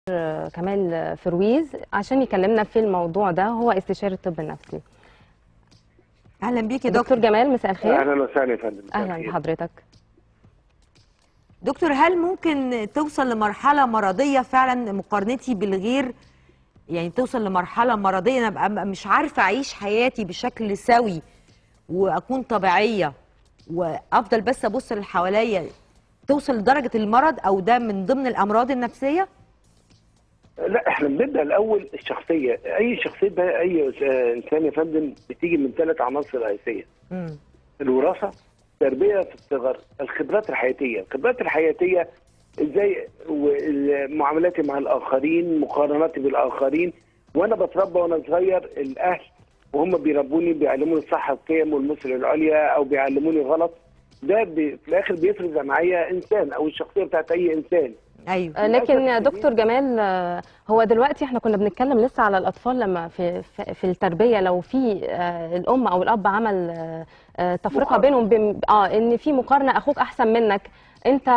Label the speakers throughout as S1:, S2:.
S1: كمال فرويز عشان يكلمنا في الموضوع ده هو استشاري الطب النفسي
S2: اهلا بيك يا دكتور
S1: دكتور جمال مساء الخير
S3: اهلا وسهلا يا فندم مساء
S1: اهلا
S3: الخير.
S1: بحضرتك
S2: دكتور هل ممكن توصل لمرحله مرضيه فعلا مقارنتي بالغير يعني توصل لمرحله مرضيه انا ابقى مش عارفه اعيش حياتي بشكل سوي واكون طبيعيه وافضل بس ابص اللي حواليا توصل لدرجه المرض او ده من ضمن الامراض النفسيه
S3: لا احنا بنبدا الاول الشخصيه اي شخصيه بقى اي آه، انسان يا فندم بتيجي من ثلاث عناصر رئيسيه
S2: امم
S3: الوراثه التربيه في الصغر الخبرات الحياتيه الخبرات الحياتيه ازاي معاملاتي مع الاخرين مقارناتي بالاخرين وانا بتربى وانا صغير الاهل وهم بيربوني بيعلموني الصح القيم والمثل العليا او بيعلموني غلط ده بي في الاخر بيفرز معايا انسان او الشخصيه بتاعت اي انسان
S2: ايوه
S1: آه، لكن
S3: للأسف
S1: دكتور جمال آه، هو دلوقتي احنا كنا بنتكلم لسه على الاطفال لما في في في التربيه لو في آه، الام او الاب عمل آه، آه، تفرقه
S3: مقارنة.
S1: بينهم بين- اه ان في مقارنه اخوك احسن منك انت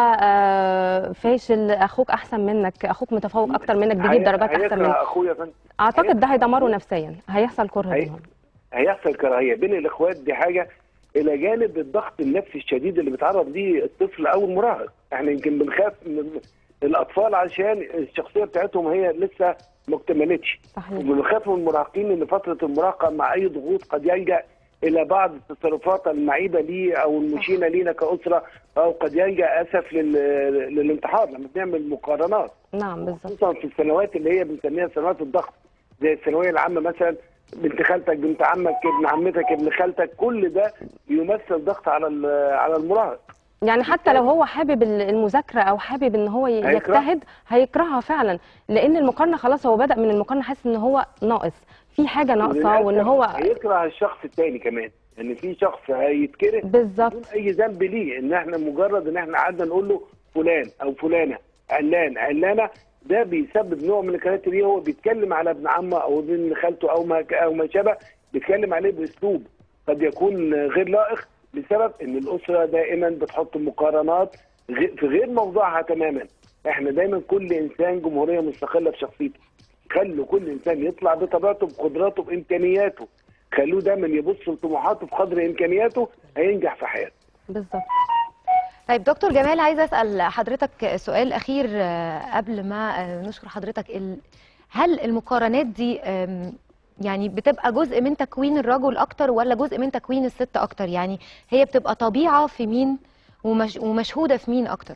S1: آه، فاشل اخوك احسن منك اخوك متفوق اكتر منك بيجيب
S3: هي-
S1: درجات احسن
S3: هيكره
S1: منك
S3: اخويا يا فندم
S1: اعتقد ده هيدمره نفسيا هيحصل كره
S3: هي-
S1: بينهم
S3: هيحصل كراهيه بين الاخوات دي حاجه الى جانب الضغط النفسي الشديد اللي بيتعرض ليه الطفل او المراهق احنا يمكن بنخاف من الاطفال عشان الشخصيه بتاعتهم هي لسه ما اكتملتش
S1: صحيح
S3: وبنخاف من المراهقين ان فتره المراهقه مع اي ضغوط قد يلجا الى بعض التصرفات المعيبه ليه او المشينه لينا كاسره او قد يلجا اسف لل- للانتحار لما بنعمل مقارنات
S1: نعم بالظبط
S3: خصوصا في السنوات اللي هي بنسميها سنوات الضغط زي الثانويه العامه مثلا بنت خالتك بنت عمك ابن عمتك ابن خالتك كل ده يمثل ضغط على ال- على المراهق
S1: يعني حتى لو هو حابب ال- المذاكره او حابب ان هو ي-
S3: هيكره.
S1: يجتهد هيكرهها فعلا لان المقارنه خلاص هو بدا من المقارنه حاسس ان هو ناقص في حاجه ناقصه وان
S3: للأسف
S1: هو
S3: هيكره الشخص التاني كمان ان في شخص هيتكره بدون
S1: بالظبط
S3: اي ذنب ليه ان احنا مجرد ان احنا قعدنا نقول له فلان او فلانه علان علانه ده بيسبب نوع من الكراهيه ليه هو بيتكلم على ابن عمه او ابن خالته او ما او ما شابه بيتكلم عليه باسلوب قد يكون غير لائق بسبب ان الاسره دائما بتحط مقارنات غ- في غير موضوعها تماما احنا دايما كل انسان جمهوريه مستقله بشخصيته خلوا كل انسان يطلع بطبيعته بقدراته بامكانياته خلوه دايما يبص لطموحاته بقدر امكانياته هينجح في حياته
S1: بالظبط
S4: طيب دكتور جمال عايزه اسال حضرتك سؤال اخير آه، قبل ما آه، نشكر حضرتك ال- هل المقارنات دي آم، يعني بتبقى جزء من تكوين الرجل اكتر ولا جزء من تكوين الست اكتر يعني هي بتبقى طبيعه في مين ومش ومشهوده في مين اكتر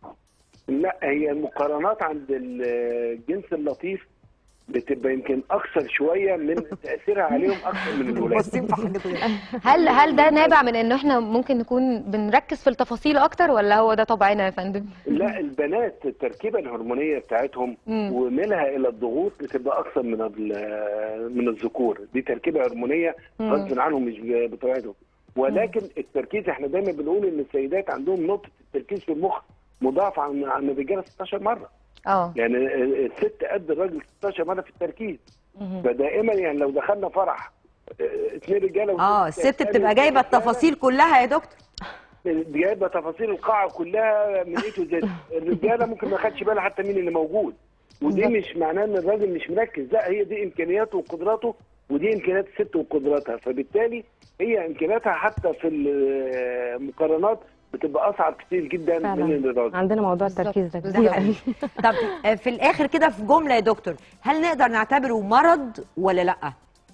S3: لا هي المقارنات عند الجنس اللطيف بتبقى يمكن اكثر شويه من تاثيرها عليهم اكثر من الولاد
S2: باصين في حاجه غير
S4: هل هل ده نابع من ان احنا ممكن نكون بنركز في التفاصيل اكتر ولا هو ده طبعنا يا فندم
S3: لا البنات التركيبه الهرمونيه بتاعتهم
S4: مم.
S3: وميلها الى الضغوط بتبقى اكثر من ال- من الذكور دي تركيبه هرمونيه
S4: مم.
S3: غصب عنهم مش بطبيعتهم ولكن التركيز احنا دايما بنقول ان السيدات عندهم نقطه التركيز في المخ مضاعفه عن عن الرجاله 16 مره
S4: اه
S3: يعني الست قد الراجل 16 مره في التركيز
S4: مهم.
S3: فدائما يعني لو دخلنا فرح اه، اثنين رجاله
S2: اه
S3: وست
S2: الست
S3: ستات،
S2: بتبقى جايبه التفاصيل كلها يا دكتور
S3: جايبه تفاصيل القاعه كلها من اي تو زد الرجاله ممكن ما خدش بالها حتى مين اللي موجود ودي
S1: بالظبط.
S3: مش معناه ان الراجل مش مركز لا هي دي امكانياته وقدراته ودي امكانيات الست وقدراتها فبالتالي هي امكانياتها حتى في المقارنات بتبقى اصعب كتير جدا
S1: فعلا.
S3: من الراجل
S1: عندنا موضوع
S4: بالظبط،
S1: التركيز ده
S4: بالظبط.
S1: كتير قوي
S2: طب آه، في الاخر كده في جمله يا دكتور هل نقدر نعتبره مرض ولا لا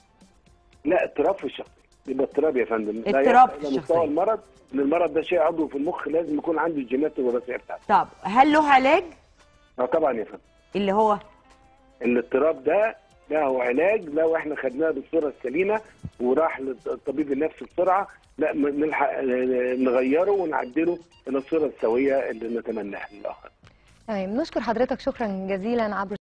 S3: لا اضطراب في الشخصيه يبقى اضطراب يا فندم لا
S2: اضطراب
S3: يصل
S2: في
S3: إلى
S2: الشخصية.
S3: مستوى المرض ان المرض ده شيء عضوي في المخ لازم يكون عنده الجينات الوراثيه بتاعته
S2: طب هل له علاج
S3: اه طبعا يا فندم
S2: اللي هو
S3: الاضطراب ده له علاج لو احنا خدناه بالصوره السليمه وراح للطبيب النفسي بسرعه لا م- نلحق آه، نغيره ونعدله الى الصوره السويه اللي نتمناها للاخر
S4: تمام نشكر حضرتك شكرا جزيلا عبر